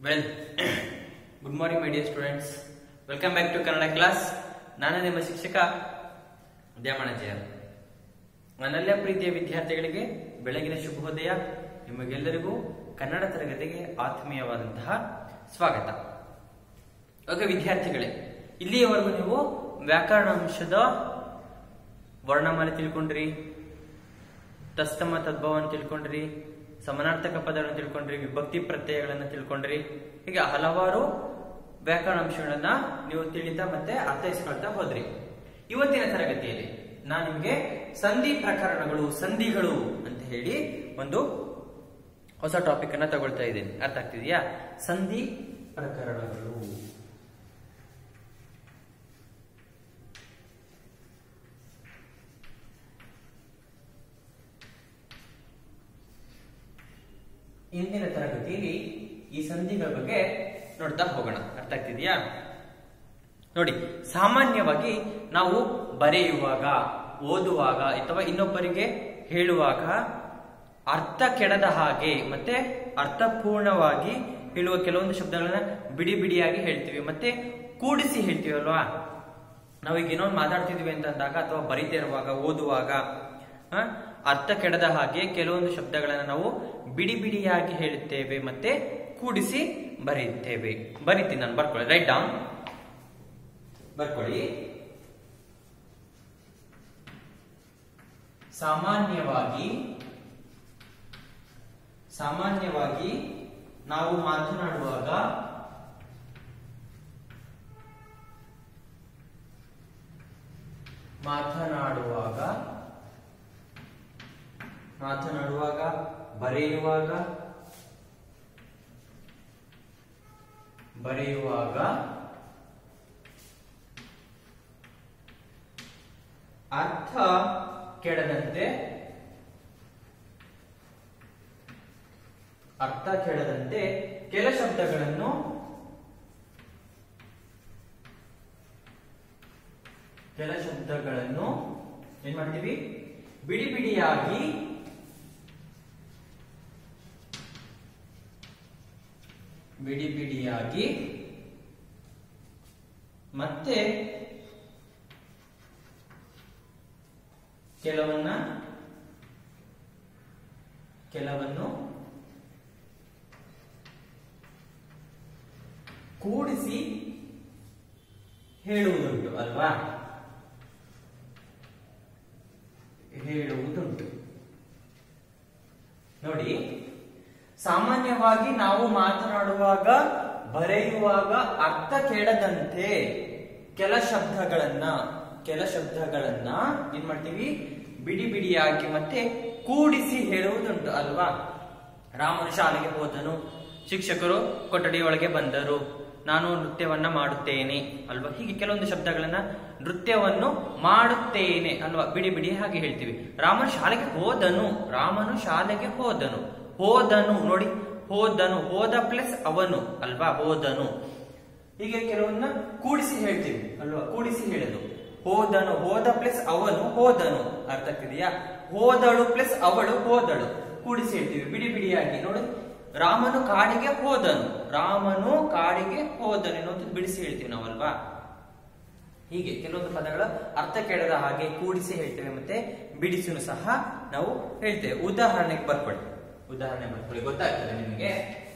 Well good morning my dear students welcome back to Kannada class ನಾನು ನಿಮ್ಮ ಶಿಕ್ಷಕ ದ್ಯಾಮಣಾಚಾರ್ಯ ನನ್ನೆಲ್ಲ ಪ್ರೀತಿಯ ವಿದ್ಯಾರ್ಥಿಗಳಿಗೆ ಬೆಳಗಿನ ಶುಭೋದಯ ನಿಮಗೆಲ್ಲರಿಗೂ ಕನ್ನಡ ತರಗತಿಗೆ ಆತ್ಮೀಯವಾದಂತಹ ಸ್ವಾಗತ ಓಕೆ ವಿದ್ಯಾರ್ಥಿಗಳೇ ಇಲ್ಲಿಯವರೆಗೂ ನೀವು ವ್ಯಾಕರಣ ಅಂಶದ ವರ್ಣಮಾಲೆ ತಿಳ್ಕೊಂಡ್ರಿ ತಸ್ತಮ ತದ್ಭವವನ್ನು ತಿಳ್ಕೊಂಡ್ರಿ ಸಮಾನಾರ್ಥಕ ಪದಗಳನ್ನು ತಿಳ್ಕೊಂಡ್ರಿ ವಿಭಕ್ತಿ ಪ್ರತ್ಯಯಗಳನ್ನು ತಿಳ್ಕೊಂಡ್ರಿ ಹೀಗೆ ಹಲವಾರು ವ್ಯಾಕರಣ ಅಂಶಗಳನ್ನ ನೀವು ತಿಳಿತಾ ಮತ್ತೆ ಅರ್ಥೈಸ್ಕೊಳ್ತಾ ಹೋದ್ರಿ ಇವತ್ತಿನ ತರಗತಿಯಲ್ಲಿ ನಾನು ನಿಮಗೆ ಸಂಧಿ ಪ್ರಕರಣಗಳು ಸಂಧಿಗಳು ಅಂತ ಹೇಳಿ ಒಂದು ಹೊಸ ಟಾಪಿಕ್ ಅನ್ನ ತಗೊಳ್ತಾ ಇದ್ದೇನೆ ಅರ್ಥ ಆಗ್ತಿದೆಯಾ ಸಂಧಿ ಪ್ರಕರಣಗಳು ಇಂದಿನ ತರಗತಿಯಲ್ಲಿ ಈ ಸಂಧಿಗಳ ಬಗ್ಗೆ ನೋಡ್ತಾ ಹೋಗೋಣ ಅರ್ಥ ಆಗ್ತಿದೆಯಾ ನೋಡಿ ಸಾಮಾನ್ಯವಾಗಿ ನಾವು ಬರೆಯುವಾಗ ಓದುವಾಗ ಅಥವಾ ಇನ್ನೊಬ್ಬರಿಗೆ ಹೇಳುವಾಗ ಅರ್ಥ ಕೆಡದ ಹಾಗೆ ಮತ್ತೆ ಅರ್ಥಪೂರ್ಣವಾಗಿ ಹೇಳುವ ಕೆಲವೊಂದು ಶಬ್ದಗಳನ್ನ ಬಿಡಿ ಬಿಡಿಯಾಗಿ ಹೇಳ್ತೀವಿ ಮತ್ತೆ ಕೂಡಿಸಿ ಹೇಳ್ತೀವಿ ಅಲ್ವಾ ನಾವೀಗ ಏನೋ ಮಾತಾಡ್ತಿದ್ವಿ ಅಂತ ಅಂದಾಗ ಅಥವಾ ಬರಿತಾ ಇರುವಾಗ ಓದುವಾಗ ಆ, ಅರ್ಥ ಕೆಡದ ಹಾಗೆ ಕೆಲವೊಂದು ಶಬ್ದಗಳನ್ನ ನಾವು ಬಿಡಿ ಬಿಡಿಯಾಗಿ ಹೇಳುತ್ತೇವೆ ಮತ್ತೆ ಕೂಡಿಸಿ ಬರೆಯುತ್ತೇವೆ ಬರಿತೀನಿ ನಾನು ಬರ್ಕೊಳ್ಳಿ ರೈಟ್ ಡೌನ್ ಬರ್ಕೊಳ್ಳಿ ಸಾಮಾನ್ಯವಾಗಿ ಸಾಮಾನ್ಯವಾಗಿ ನಾವು ಮಾತನಾಡುವಾಗ ಮಾತನಾಡುವಾಗ ಮಾತನಾಡುವಾಗ ಬರೆಯುವಾಗ ಬರೆಯುವಾಗ ಅರ್ಥ ಕೆಡದಂತೆ ಅರ್ಥ ಕೆಡದಂತೆ ಕೆಲ ಶಬ್ದಗಳನ್ನು ಕೆಲ ಶಬ್ದಗಳನ್ನು ಏನ್ ಮಾಡ್ತೀವಿ ಬಿಡಿ ಬಿಡಿಯಾಗಿ ಬಿಡಿ ಬಿಡಿಯಾಗಿ ಮತ್ತೆ ಕೆಲವನ್ನ ಕೆಲವನ್ನು ಕೂಡಿಸಿ ಹೇಳುವುದುಂಟು ಅಲ್ವಾ ಹೇಳುವುದುಂಟು ನೋಡಿ ಸಾಮಾನ್ಯವಾಗಿ ನಾವು ಮಾತನಾಡುವಾಗ ಬರೆಯುವಾಗ ಅರ್ಥ ಕೆಡದಂತೆ ಕೆಲ ಶಬ್ದಗಳನ್ನ ಕೆಲ ಶಬ್ದಗಳನ್ನ ಏನ್ ಮಾಡ್ತೀವಿ ಬಿಡಿ ಬಿಡಿಯಾಗಿ ಮತ್ತೆ ಕೂಡಿಸಿ ಹೇಳುವುದುಂಟು ಅಲ್ವಾ ರಾಮನು ಶಾಲೆಗೆ ಹೋದನು ಶಿಕ್ಷಕರು ಕೊಠಡಿಯೊಳಗೆ ಬಂದರು ನಾನು ನೃತ್ಯವನ್ನ ಮಾಡುತ್ತೇನೆ ಅಲ್ವಾ ಹೀಗೆ ಕೆಲವೊಂದು ಶಬ್ದಗಳನ್ನ ನೃತ್ಯವನ್ನು ಮಾಡುತ್ತೇನೆ ಅಲ್ವಾ ಬಿಡಿ ಬಿಡಿ ಹಾಗೆ ಹೇಳ್ತೀವಿ ರಾಮನು ಶಾಲೆಗೆ ಹೋದನು ರಾಮನು ಶಾಲೆಗೆ ಹೋದನು ಹೋದನು ನೋಡಿ ಹೋದನು ಹೋದ ಪ್ಲಸ್ ಅವನು ಅಲ್ವಾ ಹೋದನು ಹೀಗೆ ಕೆಲವನ್ನ ಕೂಡಿಸಿ ಹೇಳ್ತೀವಿ ಅಲ್ವಾ ಕೂಡಿಸಿ ಹೇಳೋದು ಹೋದನು ಹೋದ ಪ್ಲಸ್ ಅವನು ಹೋದನು ಅರ್ಥ ಆಗ್ತಿದೆಯಾ ಹೋದಳು ಪ್ಲಸ್ ಅವಳು ಹೋದಳು ಕೂಡಿಸಿ ಹೇಳ್ತೀವಿ ಬಿಡಿ ಬಿಡಿಯಾಗಿ ನೋಡಿ ರಾಮನು ಕಾಡಿಗೆ ಹೋದನು ರಾಮನು ಕಾಡಿಗೆ ಹೋದನು ಅನ್ನೋದು ಬಿಡಿಸಿ ಹೇಳ್ತೀವಿ ನಾವಲ್ವಾ ಹೀಗೆ ಕೆಲವೊಂದು ಪದಗಳ ಅರ್ಥ ಕೆಡದ ಹಾಗೆ ಕೂಡಿಸಿ ಹೇಳ್ತೇವೆ ಮತ್ತೆ ಬಿಡಿಸಲು ಸಹ ನಾವು ಹೇಳ್ತೇವೆ ಉದಾಹರಣೆಗೆ ಬರ್ಕೊಳ್ಳಿ ಉದಾಹರಣೆ ಬರ್ಕೊಳ್ಳಿ ಗೊತ್ತಾಗ್ತದೆ ನಿಮಗೆ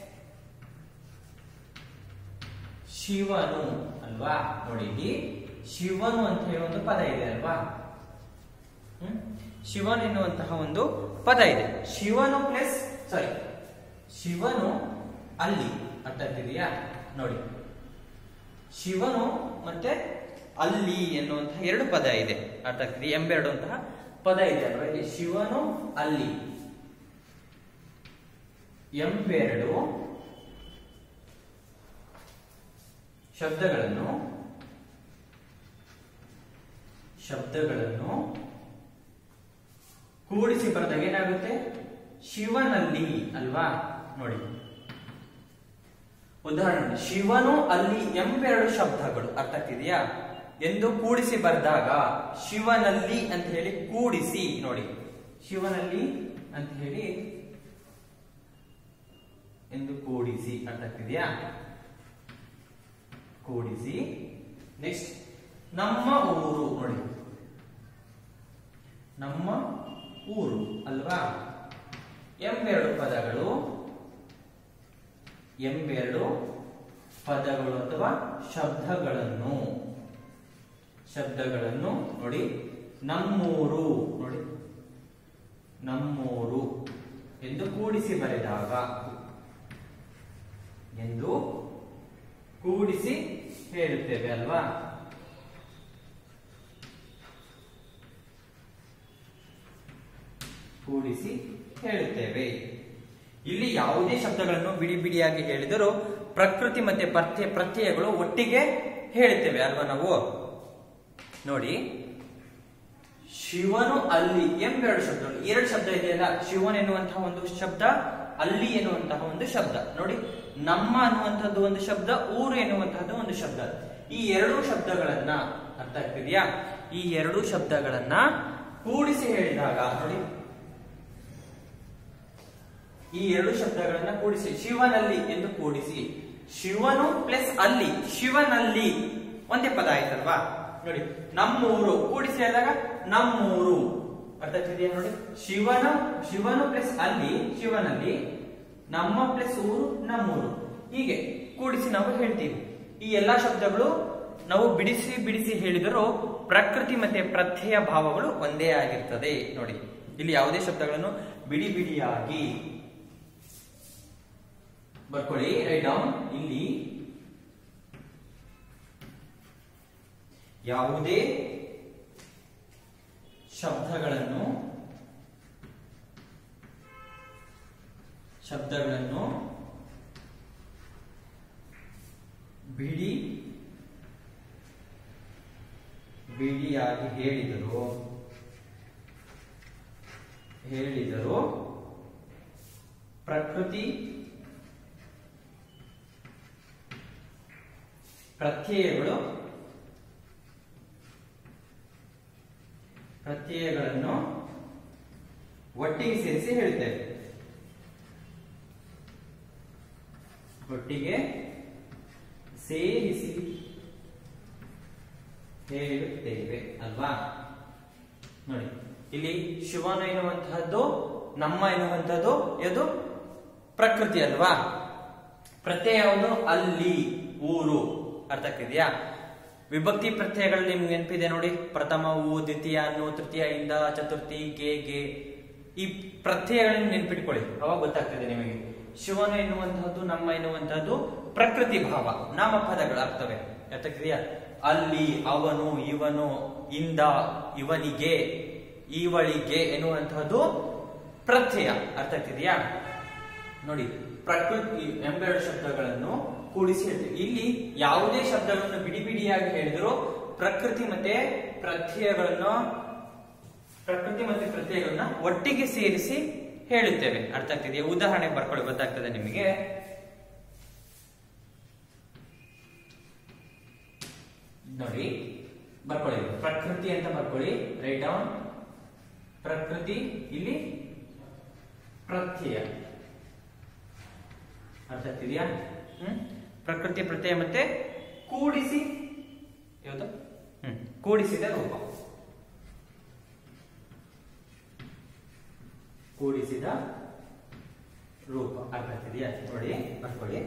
ಶಿವನು ಅಲ್ವಾ ನೋಡಿ ಇಲ್ಲಿ ಶಿವನು ಅಂತ ಹೇಳಿ ಒಂದು ಪದ ಇದೆ ಅಲ್ವಾ ಹ್ಮ್? ಶಿವನ್ ಎನ್ನುವಂತಹ ಒಂದು ಪದ ಇದೆ ಶಿವನು ಪ್ಲಸ್ ಸಾರಿ ಶಿವನು ಅಲ್ಲಿ ಅರ್ಥ ಆಗ್ತಿದೆಯಾ ನೋಡಿ ಶಿವನು ಮತ್ತೆ ಅಲ್ಲಿ ಎನ್ನುವಂತಹ ಎರಡು ಪದ ಇದೆ ಅರ್ಥ ಆಗ್ತಿದೆ ಎಂಬೆರಡುವಂತಹ ಪದ ಇದೆ ಅಲ್ವಾ ಇಲ್ಲಿ ಶಿವನು ಅಲ್ಲಿ ಎಂಬೆರಡು ಶಬ್ದಗಳನ್ನು ಶಬ್ದಗಳನ್ನು ಕೂಡಿಸಿ ಬರೆದಾಗ ಏನಾಗುತ್ತೆ ಶಿವನಲ್ಲಿ ಅಲ್ವಾ ನೋಡಿ ಉದಾಹರಣೆ ಶಿವನು ಅಲ್ಲಿ ಎಂಬೆರಡು ಶಬ್ದಗಳು ಅರ್ಥ ಆಗ್ತಿದೆಯಾ ಎಂದು ಕೂಡಿಸಿ ಬರೆದಾಗ ಶಿವನಲ್ಲಿ ಅಂತ ಹೇಳಿ ಕೂಡಿಸಿ ನೋಡಿ ಶಿವನಲ್ಲಿ ಅಂತ ಹೇಳಿ ಎಂದು ಕೂಡಿಸಿ ಕೂಡಿಸಿ ಅರ್ಥ ಆಗ್ತಿದ್ಯಾ ಕೂಡಿಸಿ ನೆಕ್ಸ್ಟ್ ನಮ್ಮ ಊರು ನೋಡಿ ನಮ್ಮ ಊರು ಅಲ್ವಾ ಎಂಬೆರಡು ಪದಗಳು ಎಂಬೆರಡು ಪದಗಳು ಅಥವಾ ಶಬ್ದಗಳನ್ನು ಶಬ್ದಗಳನ್ನು ನೋಡಿ ನಮ್ಮೂರು ನೋಡಿ ನಮ್ಮೂರು ಎಂದು ಕೂಡಿಸಿ ಬರೆದಾಗ ಎಂದು ಕೂಡಿಸಿ ಹೇಳುತ್ತೇವೆ ಅಲ್ವಾ ಕೂಡಿಸಿ ಹೇಳುತ್ತೇವೆ ಇಲ್ಲಿ ಯಾವುದೇ ಶಬ್ದಗಳನ್ನು ಬಿಡಿ ಬಿಡಿಯಾಗಿ ಹೇಳಿದರೂ ಪ್ರಕೃತಿ ಮತ್ತೆ ಪ್ರತ್ಯಯ ಪ್ರತ್ಯಯಗಳು ಒಟ್ಟಿಗೆ ಹೇಳುತ್ತೇವೆ ಅಲ್ವಾ ನಾವು ನೋಡಿ ಶಿವನು ಅಲ್ಲಿ ಎಂಬೆರಡು ಶಬ್ದಗಳು ಎರಡು ಶಬ್ದ ಇದೆಯಲ್ಲ ಶಿವನ್ ಎನ್ನುವಂತಹ ಒಂದು ಶಬ್ದ ಅಲ್ಲಿ ಎನ್ನುವಂತಹ ಒಂದು ಶಬ್ದ ನೋಡಿ ನಮ್ಮ ಅನ್ನುವಂಥದ್ದು ಒಂದು ಶಬ್ದ ಊರು ಎನ್ನುವಂತಹದ್ದು ಒಂದು ಶಬ್ದ ಈ ಎರಡೂ ಶಬ್ದಗಳನ್ನ ಅರ್ಥ ಆಗ್ತಿದ್ಯಾ ಈ ಎರಡೂ ಶಬ್ದಗಳನ್ನ ಕೂಡಿಸಿ ಹೇಳಿದಾಗ ನೋಡಿ ಈ ಎರಡು ಶಬ್ದಗಳನ್ನ ಕೂಡಿಸಿ ಶಿವನಲ್ಲಿ ಎಂದು ಕೂಡಿಸಿ ಶಿವನು ಪ್ಲಸ್ ಅಲ್ಲಿ ಶಿವನಲ್ಲಿ ಒಂದೇ ಪದ ಆಯ್ತಲ್ವಾ ನೋಡಿ ನಮ್ಮೂರು ಕೂಡಿಸಿ ಹೇಳಿದಾಗ ನಮ್ಮೂರು ಅರ್ಥ ಆಗ್ತಿದೆಯಾ ನೋಡಿ ಶಿವನ ಶಿವನು ಪ್ಲಸ್ ಅಲ್ಲಿ ಶಿವನಲ್ಲಿ ನಮ್ಮ ಪ್ಲಸ್ ಊರು ನಮ್ಮೂರು ಹೀಗೆ ಕೂಡಿಸಿ ನಾವು ಹೇಳ್ತೀವಿ ಈ ಎಲ್ಲಾ ಶಬ್ದಗಳು ನಾವು ಬಿಡಿಸಿ ಬಿಡಿಸಿ ಹೇಳಿದರೂ ಪ್ರಕೃತಿ ಮತ್ತೆ ಪ್ರತ್ಯಯ ಭಾವಗಳು ಒಂದೇ ಆಗಿರ್ತದೆ ನೋಡಿ ಇಲ್ಲಿ ಯಾವುದೇ ಶಬ್ದಗಳನ್ನು ಬಿಡಿ ಬಿಡಿಯಾಗಿ ಬರ್ಕೊಳ್ಳಿ ರೈಟ್ ಡೌನ್ ಇಲ್ಲಿ ಯಾವುದೇ ಶಬ್ದಗಳನ್ನು ಶಬ್ದಗಳನ್ನು ಬಿಡಿ ಬಿಡಿಯಾಗಿ ಹೇಳಿದರು ಹೇಳಿದರು ಪ್ರಕೃತಿ ಪ್ರತ್ಯಯಗಳು ಪ್ರತ್ಯಯಗಳನ್ನು ಒಟ್ಟಿಗೆ ಸೇರಿಸಿ ಹೇಳುತ್ತೇವೆ ಒಟ್ಟಿಗೆ ಸೇರಿಸಿ ಹೇಳುತ್ತೇವೆ ಅಲ್ವಾ ನೋಡಿ ಇಲ್ಲಿ ಶಿವನು ಎನ್ನುವಂತಹದ್ದು ನಮ್ಮ ಎನ್ನುವಂತಹದ್ದು ಇದು ಪ್ರಕೃತಿ ಅಲ್ವಾ ಪ್ರತ್ಯಯ ಯಾವುದು ಅಲ್ಲಿ ಊರು ಅರ್ಥ ಆಗ್ತಿದ್ಯಾ ವಿಭಕ್ತಿ ಪ್ರತ್ಯಯಗಳು ನಿಮ್ಗೆ ನೆನಪಿದೆ ನೋಡಿ ಪ್ರಥಮ ಊ ದ್ವಿತೀಯ ಅನ್ನು ತೃತೀಯ ಇಂದ ಚತುರ್ಥಿ ಗೆ ಗೆ ಈ ಪ್ರತ್ಯಯಗಳನ್ನು ನೆನ್ಪಿಟ್ಕೊಳ್ಳಿ ಅವಾಗ ಗೊತ್ತಾಗ್ತದೆ ನಿಮಗೆ ಶಿವನು ಎನ್ನುವಂತಹದ್ದು ನಮ್ಮ ಎನ್ನುವಂತಹದ್ದು ಪ್ರಕೃತಿ ಭಾವ ನಾಮಪದಗಳ ಅರ್ಥವೇ ಅರ್ಥ ಆಗ್ತಿದೆಯಾ ಅಲ್ಲಿ ಅವನು ಇವನು ಇಂದ ಇವನಿಗೆ ಇವಳಿಗೆ ಎನ್ನುವಂತಹದ್ದು ಪ್ರತ್ಯಯ ಅರ್ಥ ಆಗ್ತಿದೆಯಾ ನೋಡಿ ಪ್ರಕೃತಿ ಎಂಬೆರಡು ಶಬ್ದಗಳನ್ನು ಕೂಡಿಸಿ ಹೇಳ್ತೀವಿ ಇಲ್ಲಿ ಯಾವುದೇ ಶಬ್ದಗಳನ್ನು ಬಿಡಿ ಬಿಡಿಯಾಗಿ ಹೇಳಿದ್ರು ಪ್ರಕೃತಿ ಮತ್ತೆ ಪ್ರತ್ಯಯಗಳನ್ನು ಪ್ರಕೃತಿ ಮತ್ತೆ ಪ್ರತ್ಯಯಗಳನ್ನ ಒಟ್ಟಿಗೆ ಸೇರಿಸಿ ಹೇಳುತ್ತೇವೆ ಅರ್ಥ ಆಗ್ತಿದೆಯಾ ಉದಾಹರಣೆ ಬರ್ಕೊಳ್ಳಿ ಗೊತ್ತಾಗ್ತದೆ ನಿಮಗೆ ನೋಡಿ ಬರ್ಕೊಳ್ಳಿ ಪ್ರಕೃತಿ ಅಂತ ಬರ್ಕೊಳ್ಳಿ ರೈಟ್ ಡೌನ್ ಪ್ರಕೃತಿ ಇಲ್ಲಿ ಪ್ರತ್ಯಯ ಅರ್ಥ ಆಗ್ತಿದ್ಯಾ ಹ್ಮ್ ಪ್ರಕೃತಿ ಪ್ರತ್ಯಯ ಮತ್ತೆ ಕೂಡಿಸಿ ಯಾವುದು ಹ್ಮ್ ಕೂಡಿಸಿದ ರೂಪ ಕೂಡಿಸಿದ ರೂಪ ಅರ್ಥ ಆಗ್ತಿದೆಯಾ ನೋಡಿ ಬರ್ಕೊಳ್ಳಿ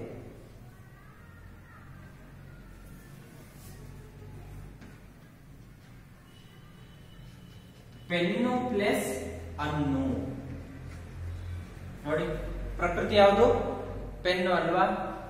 ಪೆನ್ನು ಪ್ಲಸ್ ಅನ್ನು ನೋಡಿ ಪ್ರಕೃತಿ ಯಾವುದು ಪೆನ್ನು ಅಲ್ವಾ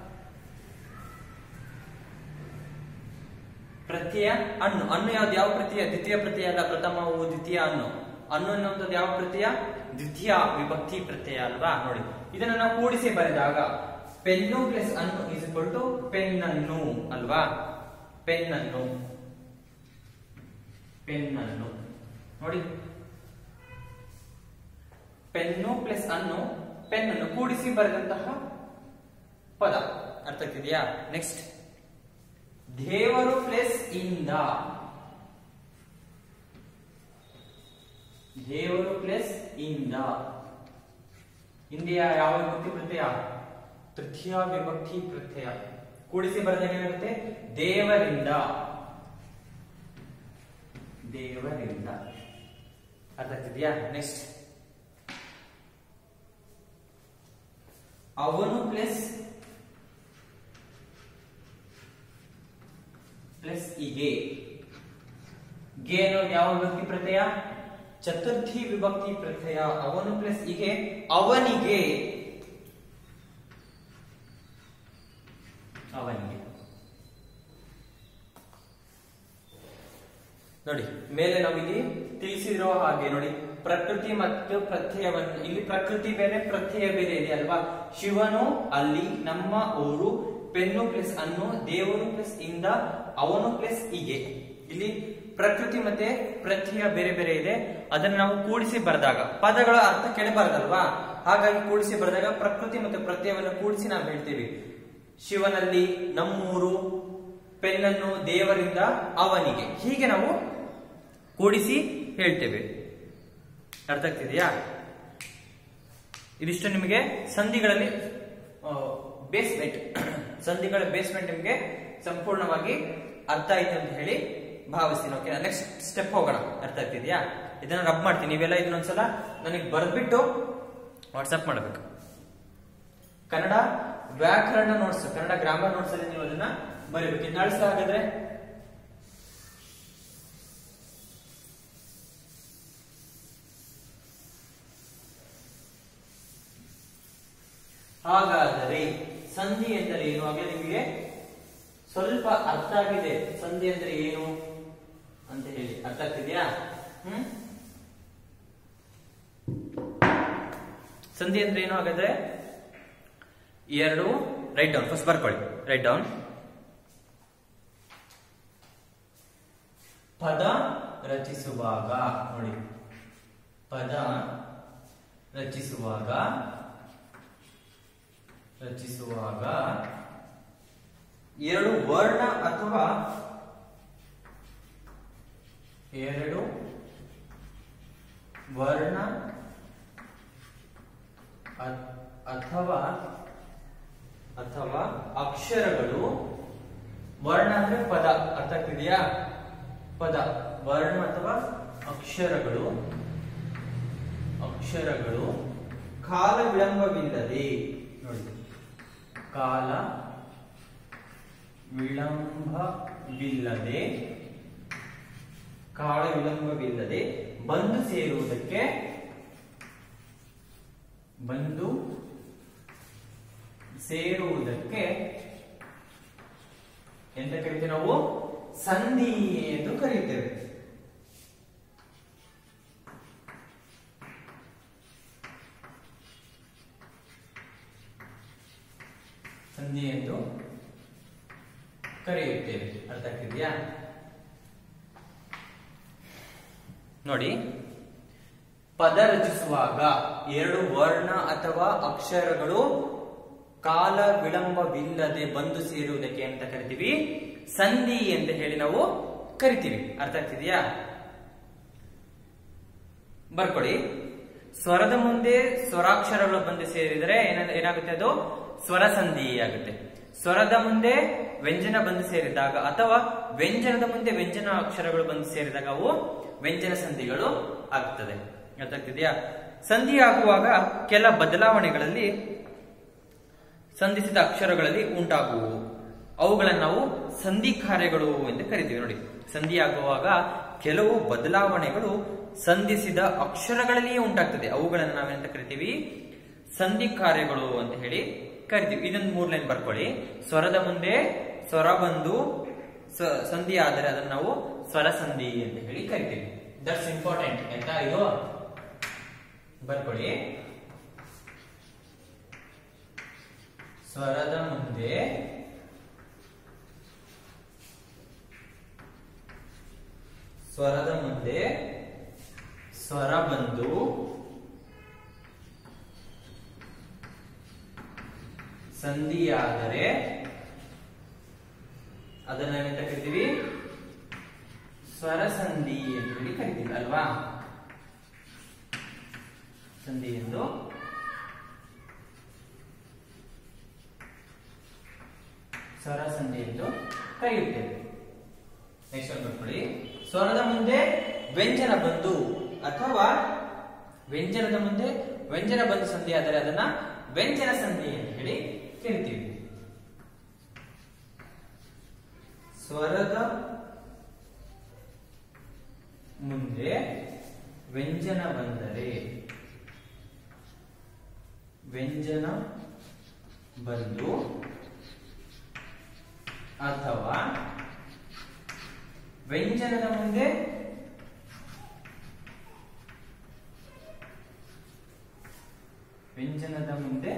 ಪ್ರತ್ಯಯ ಅನ್ನು ಅನ್ನು ಯಾವ್ದು ಯಾವ ಪ್ರತ್ಯಯ ದ್ವಿತೀಯ ಪ್ರತ್ಯಯ ಅಲ್ಲ ಪ್ರಥಮವು ದ್ವಿತೀಯ ಅನ್ನು ಅನ್ನು ಅನ್ನುವಂಥದ್ದು ಯಾವ ಪ್ರತ್ಯಯ ದ್ವಿತೀಯ ವಿಭಕ್ತಿ ಪ್ರತ್ಯಯ ಅಲ್ವಾ ನೋಡಿ ಇದನ್ನ ನಾವು ಕೂಡಿಸಿ ಬರೆದಾಗ ಪೆನ್ನು ಪ್ಲಸ್ ಅನ್ನು ಇಸ್ ಇಕ್ವಲ್ ಟು ಪೆನ್ನನ್ನು ಅಲ್ವಾ ಪೆನ್ನನ್ನು ಪೆನ್ನನ್ನು ನೋಡಿ ಪೆನ್ನು ಪ್ಲಸ್ ಅನ್ನು ಪೆನ್ ಅನ್ನು ಕೂಡಿಸಿ ಬರೆದಂತಹ ಪದ ಅರ್ಥ ಆಗ್ತಿದೆಯಾ ನೆಕ್ಸ್ಟ್ ದೇವರು ಪ್ಲಸ್ ಇಂದ ದೇವರು ಪ್ಲಸ್ ಇಂದ ಇಂದಿಯ ಯಾವ ವಿಭಕ್ತಿ ಪ್ರತ್ಯಯ ತೃತೀಯ ವಿಭಕ್ತಿ ಪ್ರತ್ಯಯ ಕೂಡಿಸಿ ಬರೆದಾಗ ಏನಾಗುತ್ತೆ ದೇವರಿಂದ ದೇವರಿಂದ ಅರ್ಥ ಆಗ್ತಿದ್ಯಾ ನೆಕ್ಸ್ಟ್ ಅವನು ಪ್ಲಸ್ ಪ್ಲಸ್ ಇಗೆ ಗೆ ಅನ್ನೋದು ಯಾವ ವಿಭಕ್ತಿ ಪ್ರತ್ಯಯ ಚತುರ್ಥಿ ವಿಭಕ್ತಿ ಪ್ರತ್ಯಯ ಅವನು ಪ್ಲಸ್ ಇಗೆ ಅವನಿಗೆ ಅವನಿಗೆ ನೋಡಿ ಮೇಲೆ ನಾವು ಇಲ್ಲಿ ತಿಳಿಸಿರೋ ಹಾಗೆ ನೋಡಿ ಪ್ರಕೃತಿ ಮತ್ತು ಪ್ರತ್ಯಯವನ್ನು ಇಲ್ಲಿ ಪ್ರಕೃತಿ ಬೇರೆ ಪ್ರತ್ಯಯ ಬೇರೆ ಇದೆ ಅಲ್ವಾ ಶಿವನು ಅಲ್ಲಿ ನಮ್ಮ ಊರು ಪೆನ್ನು ಪ್ಲಸ್ ಅನ್ನು ದೇವರು ಪ್ಲಸ್ ಇಂದ ಅವನು ಪ್ಲಸ್ ಹೀಗೆ ಇಲ್ಲಿ ಪ್ರಕೃತಿ ಮತ್ತೆ ಪ್ರತ್ಯಯ ಬೇರೆ ಬೇರೆ ಇದೆ ಅದನ್ನ ನಾವು ಕೂಡಿಸಿ ಬರೆದಾಗ ಪದಗಳ ಅರ್ಥ ಕೆಳಬಾರದಲ್ವಾ ಹಾಗಾಗಿ ಕೂಡಿಸಿ ಬರೆದಾಗ ಪ್ರಕೃತಿ ಮತ್ತೆ ಪ್ರತ್ಯಯವನ್ನು ಕೂಡಿಸಿ ನಾವು ಹೇಳ್ತೀವಿ ಶಿವನಲ್ಲಿ ನಮ್ಮೂರು ಪೆನ್ನನ್ನು ದೇವರಿಂದ ಅವನಿಗೆ ಹೀಗೆ ನಾವು ಕೂಡಿಸಿ ಹೇಳ್ತೇವೆ ಅರ್ಥ ಆಗ್ತಿದೆಯಾ ಇದಿಷ್ಟು ನಿಮಗೆ ಸಂಧಿಗಳಲ್ಲಿ ಬೇಸ್ಮೆಂಟ್ ಸಂಧಿಗಳ ಬೇಸ್ಮೆಂಟ್ ನಿಮಗೆ ಸಂಪೂರ್ಣವಾಗಿ ಅರ್ಥ ಆಯ್ತು ಅಂತ ಹೇಳಿ ಭಾವಿಸ್ತೀನಿ ಓಕೆ ನೆಕ್ಸ್ಟ್ ಸ್ಟೆಪ್ ಹೋಗೋಣ ಅರ್ಥ ಆಗ್ತಿದ್ಯಾ ಇದನ್ನ ರಬ್ ಮಾಡ್ತೀನಿ ನೀವೆಲ್ಲ ಇದನ್ನೊಂದ್ಸಲ ನನಗೆ ಬರೆದ್ಬಿಟ್ಟು ವಾಟ್ಸಪ್ ಮಾಡಬೇಕು ಕನ್ನಡ ವ್ಯಾಕರಣ ನೋಟ್ಸ್ ಕನ್ನಡ ಗ್ರಾಮರ್ ನೋಟ್ಸ್ ಅಲ್ಲಿ ನೀವು ಅದನ್ನ ಬರೀಬೇಕು ಇನ್ನು ಅಳಿಸ್ತಾ ಹಾಗಾದ್ರೆ ಹಾಗಾದರೆ ಸಂಧಿ ಎಂದರೆ ಏನು ಹಾಗೆ ನಿಮಗೆ ಸ್ವಲ್ಪ ಅರ್ಥ ಆಗಿದೆ ಸಂಧಿ ಅಂದ್ರೆ ಏನು ಅಂತ ಹೇಳಿ ಅರ್ಥ ಆಗ್ತಿದ್ಯಾ ಹ್ಮ್ ಸಂಧಿ ಅಂದ್ರೆ ಏನು ಹಾಗಾದ್ರೆ ಎರಡು ರೈಟ್ ಡೌನ್ ಫಸ್ಟ್ ಬರ್ಕೊಳ್ಳಿ ರೈಟ್ ಡೌನ್ ಪದ ರಚಿಸುವಾಗ ನೋಡಿ ಪದ ರಚಿಸುವಾಗ ರಚಿಸುವಾಗ ಎರಡು ವರ್ಣ ಅಥವಾ ಎರಡು ವರ್ಣ ಅ- ಅಥವಾ ಅಥವಾ ಅಕ್ಷರಗಳು ವರ್ಣ ಅಂದ್ರೆ ಪದ ಅರ್ಥ ಆಗ್ತಿದೆಯಾ ಪದ ವರ್ಣ ಅಥವಾ ಅಕ್ಷರಗಳು ಅಕ್ಷರಗಳು ಕಾಲ ವಿಳಂಬವಿಲ್ಲದೆ ನೋಡಿ ಕಾಲ ವಿಳಂಬವಿಲ್ಲದೆ ಕಾಲ ವಿಳಂಬವಿಲ್ಲದೆ ಬಂದು ಸೇರುವುದಕ್ಕೆ ಬಂದು ಸೇರುವುದಕ್ಕೆ ಎಂತ ಕರಿತೀವಿ ನಾವು ಸಂಧಿ ಎಂದು ಕರೆಯುತ್ತೇವೆ ಸಂಧಿ ಎಂದು ಕರೆಯುತ್ತೇವೆ ಅರ್ಥ ಆಗ್ತಿದ್ಯಾ ನೋಡಿ ಪದ ರಚಿಸುವಾಗ ಎರಡು ವರ್ಣ ಅಥವಾ ಅಕ್ಷರಗಳು ಕಾಲ ವಿಳಂಬವಿಲ್ಲದೆ ಬಂದು ಸೇರುವುದಕ್ಕೆ ಅಂತ ಕರಿತೀವಿ ಸಂಧಿ ಅಂತ ಹೇಳಿ ನಾವು ಕರಿತೀವಿ ಅರ್ಥ ಆಗ್ತಿದೆಯಾ ಬರ್ಕೊಳ್ಳಿ ಸ್ವರದ ಮುಂದೆ ಸ್ವರಾಕ್ಷರಗಳು ಬಂದು ಸೇರಿದರೆ ಏನ- ಏನಾಗುತ್ತೆ ಅದು ಸ್ವರ ಸಂಧಿ ಆಗುತ್ತೆ ಸ್ವರದ ಮುಂದೆ ವ್ಯಂಜನ ಬಂದು ಸೇರಿದಾಗ ಅಥವಾ ವ್ಯಂಜನದ ಮುಂದೆ ವ್ಯಂಜನ ಅಕ್ಷರಗಳು ಬಂದು ಸೇರಿದಾಗ ಅವು ವ್ಯಂಜನ ಸಂಧಿಗಳು ಆಗ್ತದೆ ಗೊತ್ತಾಗ್ತಿದೆಯಾ ಸಂಧಿ ಆಗುವಾಗ ಕೆಲ ಬದಲಾವಣೆಗಳಲ್ಲಿ ಸಂಧಿಸಿದ ಅಕ್ಷರಗಳಲ್ಲಿ ಉಂಟಾಗುವು ಅವುಗಳನ್ನು ನಾವು ಸಂಧಿ ಕಾರ್ಯಗಳು ಎಂದು ಕರಿತೀವಿ ನೋಡಿ ಸಂಧಿ ಆಗುವಾಗ ಕೆಲವು ಬದಲಾವಣೆಗಳು ಸಂಧಿಸಿದ ಅಕ್ಷರಗಳಲ್ಲಿಯೇ ಉಂಟಾಗ್ತದೆ ಅವುಗಳನ್ನು ನಾವೇನಂತ ಕರಿತೀವಿ ಸಂಧಿ ಕಾರ್ಯಗಳು ಅಂತ ಹೇಳಿ ಕರಿತೀವಿ ಇದೊಂದು ಮೂರ್ ಲೈನ್ ಬರ್ಕೊಳ್ಳಿ ಸ್ವರದ ಮುಂದೆ ಸ್ವರ ಬಂದು ಸ- ಸಂಧಿ ಆದರೆ ಅದನ್ನು ನಾವು ಸ್ವರ ಸಂಧಿ ಅಂತ ಹೇಳಿ ಕರಿತೀವಿ ದಟ್ಸ್ ಇಂಪಾರ್ಟೆಂಟ್ ಆಯ್ತಾ ಇದು ಬರ್ಕೊಳ್ಳಿ ಸ್ವರದ ಮುಂದೆ ಸ್ವರದ ಮುಂದೆ ಸ್ವರ ಬಂದು ಸಂಧಿಯಾದರೆ ಅದನ್ನ ನಾವೆಂತ ಕರಿತೀವಿ ಸ್ವರ ಸಂಧಿ ಅಂತ ಹೇಳಿ ಕರಿತೀವಿ ಅಲ್ವಾ ಸಂಧಿ ಎಂದು ಸ್ವರಸಂಧಿ ಎಂದು ಕರೆಯುತ್ತೇವೆ ನೆಕ್ಸ್ಟ್ ಒಂದು ನೋಡ್ಕೊಳ್ಳಿ ಸ್ವರದ ಮುಂದೆ ವ್ಯಂಜನ ಬಂದು ಅಥವಾ ವ್ಯಂಜನದ ಮುಂದೆ ವ್ಯಂಜನ ಬಂದು ಸಂಧಿ ಆದರೆ ಅದನ್ನ ವ್ಯಂಜನ ಸಂಧಿ ಅಂತ ಹೇಳಿ ಕರಿತೀವಿ ಸ್ವರದ ಮುಂದೆ ವ್ಯಂಜನ ಬಂದರೆ ವ್ಯಂಜನ ಬಂದು ಅಥವಾ ವ್ಯಂಜನದ ಮುಂದೆ ವ್ಯಂಜನದ ಮುಂದೆ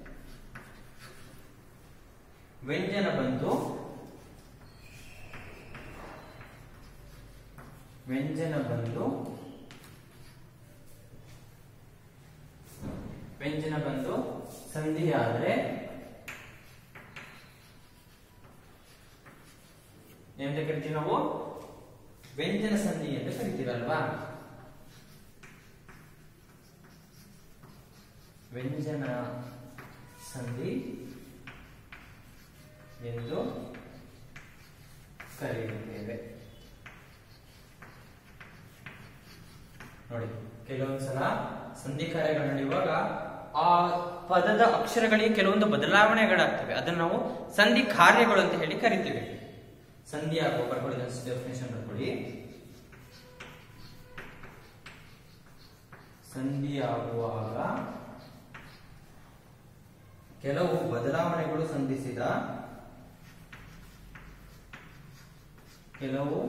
ವ್ಯಂಜನ ಬಂದು ವ್ಯಂಜನ ಬಂದು ವ್ಯಂಜನ ಬಂದು ಸಂಧಿ ಆದ್ರೆ ಎಂತ ಕರಿತೀವಿ ನಾವು ವ್ಯಂಜನ ಸಂಧಿ ಅಂತ ಕರಿತೀರಲ್ವಾ ವ್ಯಂಜನ ಸಂಧಿ ಎಂದು ಕರೆಯುತ್ತೇವೆ ನೋಡಿ ಕೆಲವೊಂದ್ಸಲ ಸಂಧಿ ಕಾರ್ಯಗಳು ನಡೆಯುವಾಗ ಆ ಪದದ ಅಕ್ಷರಗಳಿಗೆ ಕೆಲವೊಂದು ಬದಲಾವಣೆಗಳಾಗ್ತವೆ ಅದನ್ನು ನಾವು ಸಂಧಿ ಕಾರ್ಯಗಳು ಅಂತ ಹೇಳಿ ಕರಿತೀವಿ ಸಂಧಿ ಆಗುವ ಬರ್ಕೊಳ್ಳಿ ಡೆಫಿನೇಷನ್ ಬರ್ಕೊಳ್ಳಿ ಸಂಧಿ ಆಗುವಾಗ ಕೆಲವು ಬದಲಾವಣೆಗಳು ಸಂಧಿಸಿದ ಕೆಲವು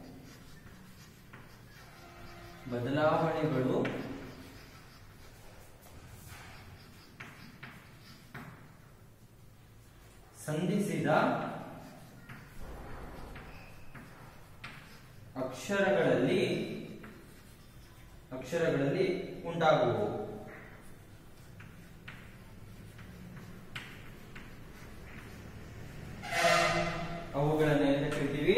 ಬದಲಾವಣೆಗಳು ಸಂಧಿಸಿದ ಅಕ್ಷರಗಳಲ್ಲಿ ಅಕ್ಷರಗಳಲ್ಲಿ ಉಂಟಾಗುವು ಅವುಗಳನ್ನು ಎಂತ ಕರಿತೀವಿ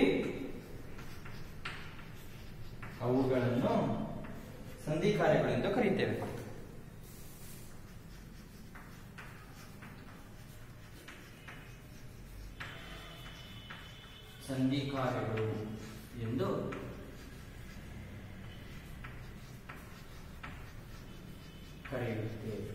ಅವುಗಳನ್ನು ಸಂಧಿ ಕಾರ್ಯಗಳೆಂದು ಕರೆಯುತ್ತೇವೆ ಸಂಧಿ ಕಾರ್ಯಗಳು ಎಂದು ಕರೆಯುತ್ತೇವೆ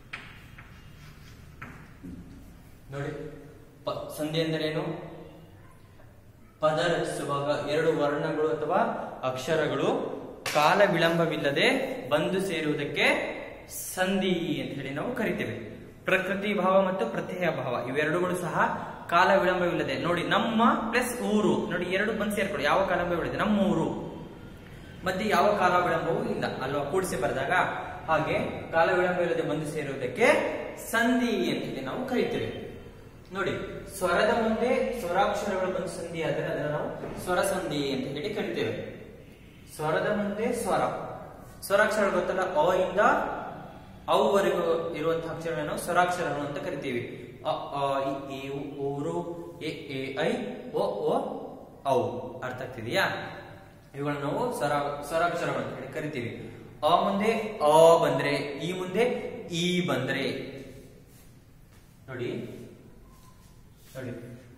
ನೋಡಿ ಪ- ಸಂಧಿ ಎಂದರೇನು ಪದ ರಚಿಸುವಾಗ ಎರಡು ವರ್ಣಗಳು ಅಥವಾ ಅಕ್ಷರಗಳು ಕಾಲ ವಿಳಂಬವಿಲ್ಲದೆ ಬಂದು ಸೇರುವುದಕ್ಕೆ ಸಂಧಿ ಅಂತ ಹೇಳಿ ನಾವು ಕರಿತೇವೆ ಪ್ರಕೃತಿ ಭಾವ ಮತ್ತು ಪ್ರತ್ಯಯ ಭಾವ ಇವೆರಡುಗಳು ಸಹ ಕಾಲ ವಿಳಂಬವಿಲ್ಲದೆ ನೋಡಿ ನಮ್ಮ ಪ್ಲಸ್ ಊರು ನೋಡಿ ಎರಡು ಬಂದು ಸೇರ್ಕೊಳ್ಳಿ ಯಾವ ಕಾಲ ವಿಳಂಬವಿಲ್ಲದೆ ನಮ್ಮ ಊರು ಮತ್ತೆ ಯಾವ ಕಾಲ ವಿಳಂಬವೂ ಇಲ್ಲ ಅಲ್ವಾ ಕೂಡಿಸಿ ಬರೆದಾಗ ಹಾಗೆ ಕಾಲ ವಿಳಂಬವಿಲ್ಲದೆ ಬಂದು ಸೇರುವುದಕ್ಕೆ ಸಂಧಿ ಅಂತ ಹೇಳಿ ನಾವು ಕರಿತೇವೆ ನೋಡಿ ಸ್ವರದ ಮುಂದೆ ಸ್ವರಾಕ್ಷರಗಳು ಬಂದು ಸಂಧಿ ಆದರೆ ಅದನ್ನು ನಾವು ಸ್ವರ ಸಂಧಿ ಅಂತ ಹೇಳಿ ಕರಿತೇವೆ ಸ್ವರದ ಮುಂದೆ ಸ್ವರ ಸ್ವರಾಕ್ಷರಗಳು ಗೊತ್ತಲ್ಲ ಅ ಇಂದ ಅವರೆಗೂ ಇರುವಂತಹ ಅಕ್ಷರಗಳನ್ನು ಸ್ವರಾಕ್ಷರಗಳು ಅಂತ ಕರಿತೀವಿ ಅ ಆ, ಇ, ಈ ಉ, ಊರು ಎ ಎ ಐ ಓ ಓ ಔ ಅರ್ಥ ಆಗ್ತಿದೆಯಾ ಇವುಗಳನ್ನು ನಾವು ಸ್ವರ ಸ್ವರಾಕ್ಷರಗಳು ಅಂತ ಹೇಳಿ ಕರಿತೀವಿ ಅ ಮುಂದೆ ಅ ಬಂದ್ರೆ ಈ ಮುಂದೆ ಈ ಬಂದ್ರೆ ನೋಡಿ ನೋಡಿ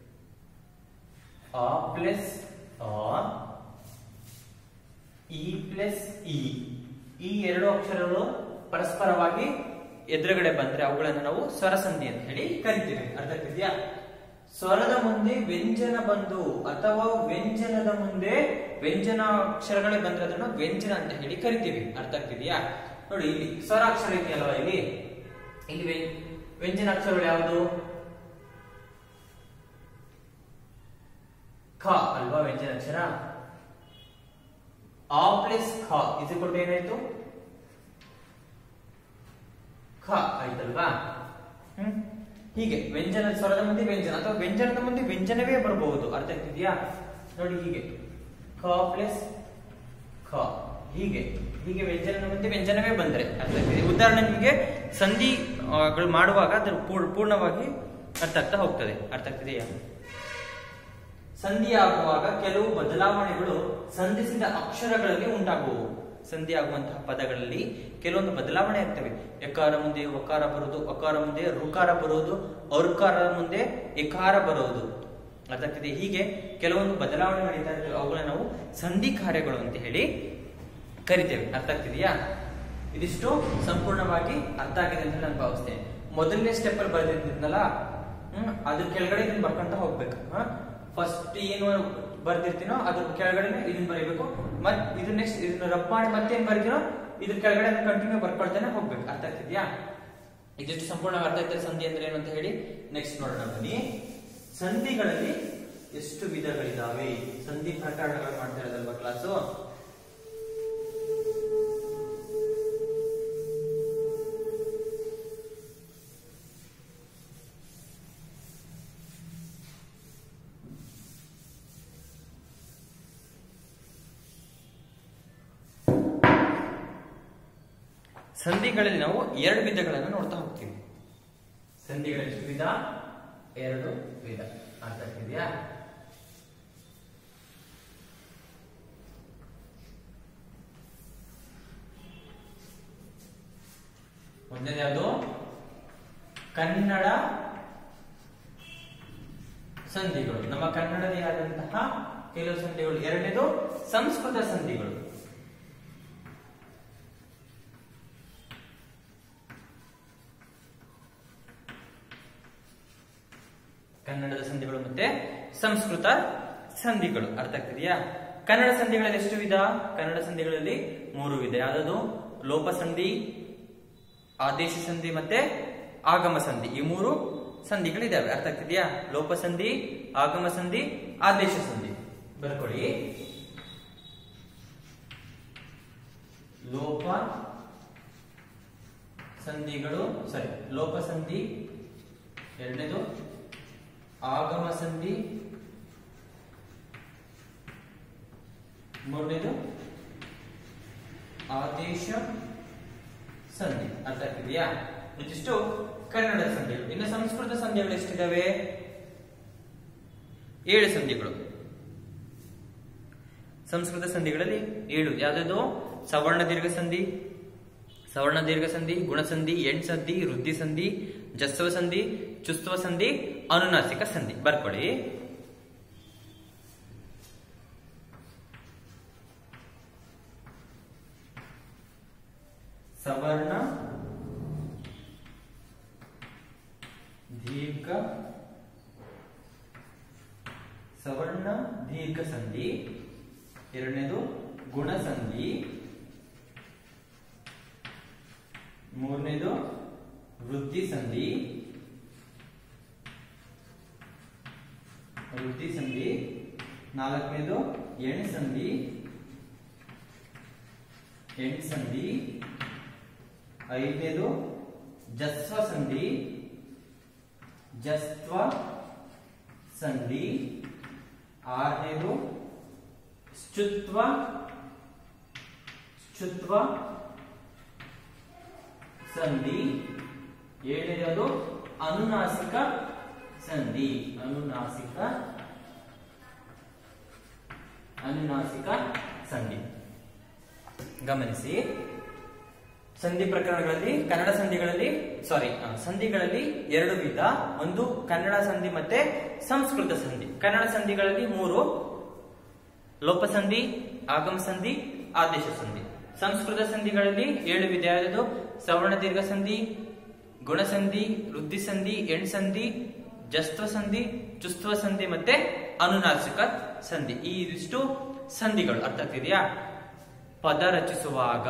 ಆ ಪ್ಲಸ್ ಆ ಇ ಪ್ಲಸ್ ಇ ಈ ಎರಡು ಅಕ್ಷರಗಳು ಪರಸ್ಪರವಾಗಿ ಎದುರುಗಡೆ ಬಂದ್ರೆ ಅವುಗಳನ್ನು ನಾವು ಸ್ವರಸಂಧಿ ಅಂತ ಹೇಳಿ ಕರಿತೀವಿ ಅರ್ಥ ಆಗ್ತಿದ್ಯಾ ಸ್ವರದ ಮುಂದೆ ವ್ಯಂಜನ ಬಂದು ಅಥವಾ ವ್ಯಂಜನದ ಮುಂದೆ ವ್ಯಂಜನ ಅಕ್ಷರಗಳೇ ಬಂದ್ರೆ ಅದನ್ನು ವ್ಯಂಜನ ಅಂತ ಹೇಳಿ ಕರಿತೀವಿ ಅರ್ಥ ಆಗ್ತಿದ್ಯಾ ನೋಡಿ ಇಲ್ಲಿ ಸ್ವರಾಕ್ಷರ ಇದೆಯಲ್ವಾ ಇಲ್ಲಿ ಇಲ್ಲಿ ವ್ಯ- ವ್ಯಂಜನ ಅಕ್ಷರಗಳು ಯಾವುದು ಖ ಅಲ್ವಾ ವ್ಯಂಜನ ಅಕ್ಷರ ಆ ಪ್ಲಸ್ ಖ ಇದು ಕೊಟ್ಟು ಏನಾಯ್ತು ಖ ಆಯ್ತಲ್ವಾ ಹ್ಮ್ ಹೀಗೆ ವ್ಯಂಜನ ಸ್ವರದ ಮುಂದೆ ವ್ಯಂಜನ ಅಥವಾ ವ್ಯಂಜನದ ಮುಂದೆ ವ್ಯಂಜನವೇ ಬರಬಹುದು ಅರ್ಥ ಆಗ್ತಿದ್ಯಾ ನೋಡಿ ಹೀಗೆ ಖ ಪ್ಲಸ್ ಖ ಹೀಗೆ ಹೀಗೆ ವ್ಯಂಜನದ ಮುಂದೆ ವ್ಯಂಜನವೇ ಬಂದ್ರೆ ಅರ್ಥ ಆಗ್ತಿದೆ ಉದಾಹರಣೆ ನಿಮಗೆ ಸಂಧಿ ಆ, ಗಳು ಮಾಡುವಾಗ ಅದ್ರ ಪೂರ್- ಪೂರ್ಣವಾಗಿ ಅರ್ಥ ಆಗ್ತಾ ಹೋಗ್ತದೆ ಅರ್ಥ ಆಗ್ತಿದೆಯಾ ಸಂಧಿ ಆಗುವಾಗ ಕೆಲವು ಬದಲಾವಣೆಗಳು ಸಂಧಿಸಿದ ಅಕ್ಷರಗಳಲ್ಲಿ ಉಂಟಾಗುವು ಸಂಧಿ ಆಗುವಂತಹ ಪದಗಳಲ್ಲಿ ಕೆಲವೊಂದು ಬದಲಾವಣೆ ಆಗ್ತವೆ ಎಕಾರ ಮುಂದೆ ಒಕಾರ ಬರುವುದು ಒಕಾರ ಮುಂದೆ ರುಕಾರ ಬರುವುದು ಔರ್ಕಾರ ಮುಂದೆ ಎಕಾರ ಬರುವುದು ಅರ್ಥಾಗ್ತದೆ ಹೀಗೆ ಕೆಲವೊಂದು ಬದಲಾವಣೆ ನಡೀತಾ ಇರ್ತವೆ ಅವುಗಳನ್ನ ನಾವು ಸಂಧಿ ಕಾರ್ಯಗಳು ಅಂತ ಹೇಳಿ ಕರಿತೇವೆ ಅರ್ಥ ಆಗ್ತಿದೆಯಾ ಇದಿಷ್ಟು ಸಂಪೂರ್ಣವಾಗಿ ಅರ್ಥ ಆಗಿದೆ ಅಂತ ನಾನು ಭಾವಿಸ್ತೇನೆ ಮೊದಲನೇ ಸ್ಟೆಪ್ ಅಲ್ಲಿ ಬರೆದಿರ್ತೀನಲ್ಲ ಹ್ಮ್ ಅದ್ರ ಕೆಳಗಡೆ ಇದನ್ನ ಬರ್ಕೊಂತ ಹೋಗ್ಬೇಕು ಫಸ್ಟ್ ಏನು ಬರ್ದಿರ್ತೀನೋ ಅದ್ರ ಕೆಳಗಡೆ ಇದನ್ನ ಬರೀಬೇಕು ಮತ್ ಇದು ನೆಕ್ಸ್ಟ್ ಇದನ್ನ ರಬ್ ಮಾಡಿ ಮತ್ತೆ ಏನ್ ಬರೀತೀನೋ ಇದ್ರ ಕೆಳಗಡೆ ಕಂಟಿನ್ಯೂ ಬರ್ಕೊಳ್ತಾನೆ ಹೋಗ್ಬೇಕು ಅರ್ಥ ಆಗ್ತಿದ್ಯಾ ಇದಿಷ್ಟು ಸಂಪೂರ್ಣ ಅರ್ಥ ಆಗ್ತದೆ ಸಂಧಿ ಅಂದ್ರೆ ಏನು ಅಂತ ಹೇಳಿ ನೆಕ್ಸ್ಟ್ ನೋಡೋಣ ಬನ್ನಿ ಸಂಧಿಗಳಲ್ಲಿ ಎಷ್ಟು ವಿಧಗಳಿದಾವೆ ಸಂಧಿ ಪ್ರಕರಣಗಳು ಮಾಡ್ತಾ ಇರೋದಲ್ವಾ ಕ್ಲಾಸು ಸಂಧಿಗಳಲ್ಲಿ ನಾವು ಎರಡು ವಿಧಗಳನ್ನು ನೋಡ್ತಾ ಹೋಗ್ತೀವಿ ಸಂಧಿಗಳಲ್ಲಿ ಎಷ್ಟು ವಿಧ ಎರಡು ವಿಧ ಅರ್ಥ ಆಗ್ತಿದ್ಯಾ ಮೊದಲನೇದು ಯಾವುದು ಕನ್ನಡ ಸಂಧಿಗಳು ನಮ್ಮ ಕನ್ನಡದೇ ಆದಂತಹ ಕೆಲವು ಸಂಧಿಗಳು ಎರಡನೇದು ಸಂಸ್ಕೃತ ಸಂಧಿಗಳು ಕನ್ನಡದ ಸಂಧಿಗಳು ಮತ್ತೆ ಸಂಸ್ಕೃತ ಸಂಧಿಗಳು ಅರ್ಥ ಆಗ್ತಿದೆಯಾ ಕನ್ನಡ ಸಂಧಿಗಳಲ್ಲಿ ಎಷ್ಟು ವಿಧ ಕನ್ನಡ ಸಂಧಿಗಳಲ್ಲಿ ಮೂರು ವಿಧ ಯಾವುದು ಲೋಪ ಸಂಧಿ ಆದೇಶ ಸಂಧಿ ಮತ್ತೆ ಆಗಮ ಸಂಧಿ ಈ ಮೂರು ಸಂಧಿಗಳಿದಾವೆ ಅರ್ಥ ಆಗ್ತಿದೆಯಾ ಲೋಪ ಸಂಧಿ ಆಗಮ ಸಂಧಿ ಆದೇಶ ಸಂಧಿ ಬರ್ಕೊಳ್ಳಿ ಲೋಪ ಸಂಧಿಗಳು ಸಾರಿ ಲೋಪ ಸಂಧಿ ಎರಡನೇದು ಆಗಮ ಸಂಧಿ ಮೂರನೇದು ಆದೇಶ ಸಂಧಿ ಅರ್ಥ ಆಗ್ತಿದೆಯಾ ಇದಿಷ್ಟು ಕನ್ನಡ ಸಂಧಿಗಳು ಇನ್ನು ಸಂಸ್ಕೃತ ಸಂಧಿಗಳು ಎಷ್ಟಿದಾವೆ ಏಳು ಸಂಧಿಗಳು ಸಂಸ್ಕೃತ ಸಂಧಿಗಳಲ್ಲಿ ಏಳು ಯಾವ್ದು ಸವರ್ಣ ದೀರ್ಘ ಸಂಧಿ ಸವರ್ಣ ದೀರ್ಘ ಸಂಧಿ ಗುಣಸಂಧಿ ಎಣ್ ಸಂಧಿ ವೃದ್ಧಿ ಸಂಧಿ ಜಸ್ವ ಸಂಧಿ ಚುಸ್ತ್ವ ಸಂಧಿ ಅನುನಾಸಿಕ ಸಂಧಿ ಬರ್ಕೊಳ್ಳಿ ಸವರ್ಣ ದೀರ್ಘ ಸವರ್ಣ ದೀರ್ಘ ಸಂಧಿ ಎರಡನೇದು ಗುಣಸಂಧಿ ಮೂರನೇದು ವೃದ್ಧಿ ಸಂಧಿ ವೃದ್ಧಿ ಸಂಧಿ ನಾಲ್ಕನೇದು ಎಣ್ ಸಂಧಿ ಎಣ್ ಸಂಧಿ ಐದನೇದು ಜಸ್ವ ಸಂಧಿ ಜಸ್ತ್ವ ಸಂಧಿ ಆರನೇದು ಸ್ಚುತ್ವ ಸ್ಚುತ್ವ ಸಂಧಿ ಏಳನೇದು ಅನುನಾಸಿಕ ಸಂಧಿ ಅನುನಾಸಿಕ ಅನುನಾಸಿಕ ಸಂಧಿ ಗಮನಿಸಿ ಸಂಧಿ ಪ್ರಕರಣಗಳಲ್ಲಿ ಕನ್ನಡ ಸಂಧಿಗಳಲ್ಲಿ ಸಾರಿ ಸಂಧಿಗಳಲ್ಲಿ ಎರಡು ವಿಧ ಒಂದು ಕನ್ನಡ ಸಂಧಿ ಮತ್ತೆ ಸಂಸ್ಕೃತ ಸಂಧಿ ಕನ್ನಡ ಸಂಧಿಗಳಲ್ಲಿ ಮೂರು ಲೋಪ ಸಂಧಿ ಆಗಮ ಸಂಧಿ ಆದೇಶ ಸಂಧಿ ಸಂಸ್ಕೃತ ಸಂಧಿಗಳಲ್ಲಿ ಏಳು ವಿಧ ಯಾವುದು ಸವರ್ಣ ದೀರ್ಘ ಸಂಧಿ ಗುಣಸಂಧಿ ವೃದ್ಧಿ ಸಂಧಿ ಎಣ್ ಸಂಧಿ ಜಸ್ತ್ವ ಸಂಧಿ ಚುಸ್ತ್ವ ಸಂಧಿ ಮತ್ತೆ ಅನುನಾಸಿಕ ಸಂಧಿ ಈ ಇದಿಷ್ಟು ಸಂಧಿಗಳು ಅರ್ಥ ಆಗ್ತಿದೆಯಾ ಪದ ರಚಿಸುವಾಗ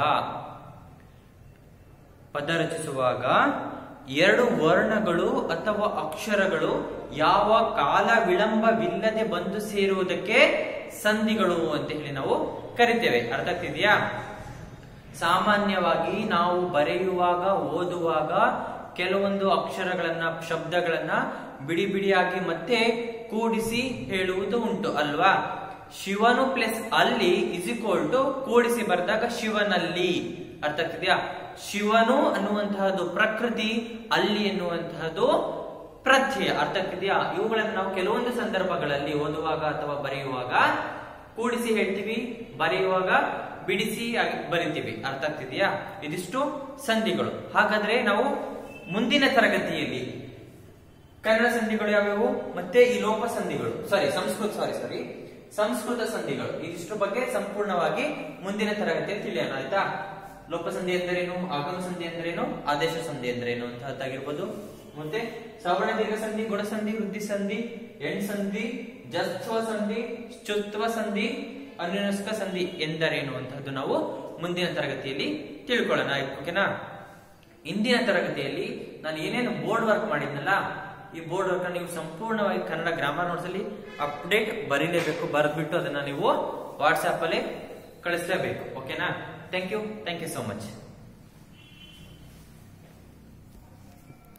ಪದ ರಚಿಸುವಾಗ ಎರಡು ವರ್ಣಗಳು ಅಥವಾ ಅಕ್ಷರಗಳು ಯಾವ ಕಾಲ ವಿಳಂಬವಿಲ್ಲದೆ ಬಂದು ಸೇರುವುದಕ್ಕೆ ಸಂಧಿಗಳು ಅಂತ ಹೇಳಿ ನಾವು ಕರಿತೇವೆ ಅರ್ಥ ಆಗ್ತಿದೆಯಾ ಸಾಮಾನ್ಯವಾಗಿ ನಾವು ಬರೆಯುವಾಗ ಓದುವಾಗ ಕೆಲವೊಂದು ಅಕ್ಷರಗಳನ್ನ ಶಬ್ದಗಳನ್ನ ಬಿಡಿ ಬಿಡಿಯಾಗಿ ಮತ್ತೆ ಕೂಡಿಸಿ ಹೇಳುವುದು ಉಂಟು ಅಲ್ವಾ ಶಿವನು ಪ್ಲಸ್ ಅಲ್ಲಿ ಇಸ್ ಈಕ್ವಲ್ ಟು ಕೂಡಿಸಿ ಬರೆದಾಗ ಶಿವನಲ್ಲಿ ಅರ್ಥ ಆಗ್ತಿದ್ಯಾ ಶಿವನು ಅನ್ನುವಂತಹದ್ದು ಪ್ರಕೃತಿ ಅಲ್ಲಿ ಎನ್ನುವಂತಹದ್ದು ಪ್ರತ್ಯಯ ಅರ್ಥ ಆಗ್ತಿದ್ಯಾ ಇವುಗಳನ್ನು ನಾವು ಕೆಲವೊಂದು ಸಂದರ್ಭಗಳಲ್ಲಿ ಓದುವಾಗ ಅಥವಾ ಬರೆಯುವಾಗ ಕೂಡಿಸಿ ಹೇಳ್ತೀವಿ ಬರೆಯುವಾಗ ಬಿಡಿಸಿ ಆಗಿ ಬರಿತೀವಿ ಅರ್ಥ ಆಗ್ತಿದೆಯಾ ಇದಿಷ್ಟು ಸಂಧಿಗಳು ಹಾಗಾದ್ರೆ ನಾವು ಮುಂದಿನ ತರಗತಿಯಲ್ಲಿ ಕನ್ನಡ ಸಂಧಿಗಳು ಯಾವ್ಯಾವು ಮತ್ತೆ ಈ ಲೋಪ ಸಂಧಿಗಳು ಸಾರಿ ಸಂಸ್ಕೃತ ಸಾರಿ ಸಾರಿ ಸಂಸ್ಕೃತ ಸಂಧಿಗಳು ಇದಿಷ್ಟು ಬಗ್ಗೆ ಸಂಪೂರ್ಣವಾಗಿ ಮುಂದಿನ ತರಗತಿಯಲ್ಲಿ ತಿಳಿಯೋಣ ಆಯ್ತಾ ಲೋಪ ಸಂಧಿ ಎಂದರೇನು ಆಗಮ ಸಂಧಿ ಎಂದರೇನು ಆದೇಶ ಸಂಧಿ ಎಂದರೇನು ಅಂತಹದ್ದಾಗಿರ್ಬೋದು ಮತ್ತೆ ಸವರ್ಣ ದೀರ್ಘ ಸಂಧಿ ಗುಣ ಸಂಧಿ ವೃದ್ಧಿ ಸಂಧಿ ಎಣ್ ಸಂಧಿ ಜಸ್ತ್ವ ಸಂಧಿ ಚುತ್ವ ಸಂಧಿ ಅನ್ಯನಸ್ಕ ಸಂಧಿ ಎಂದರೇನು ಅಂತಹದ್ದು ನಾವು ಮುಂದಿನ ತರಗತಿಯಲ್ಲಿ ತಿಳ್ಕೊಳ್ಳೋಣ ಓಕೆನಾ ಇಂದಿನ ತರಗತಿಯಲ್ಲಿ ನಾನು ಏನೇನು ಬೋರ್ಡ್ ವರ್ಕ್ ಮಾಡಿದ್ನಲ್ಲ ಈ ಬೋರ್ಡ್ ವರ್ಕ್ ನೀವು ಸಂಪೂರ್ಣವಾಗಿ ಕನ್ನಡ ಗ್ರಾಮರ್ ನೋಟ್ಸ್ ಅಲ್ಲಿ ಅಪ್ಡೇಟ್ ಬರೀಲೇಬೇಕು ಬರೆದ್ಬಿಟ್ಟು ಅದನ್ನ ನೀವು ವಾಟ್ಸ್ಆಪ್ ಅಲ್ಲಿ ಕಳಿಸ್ಲೇಬೇಕು ಓಕೆನಾ thank you thank you so much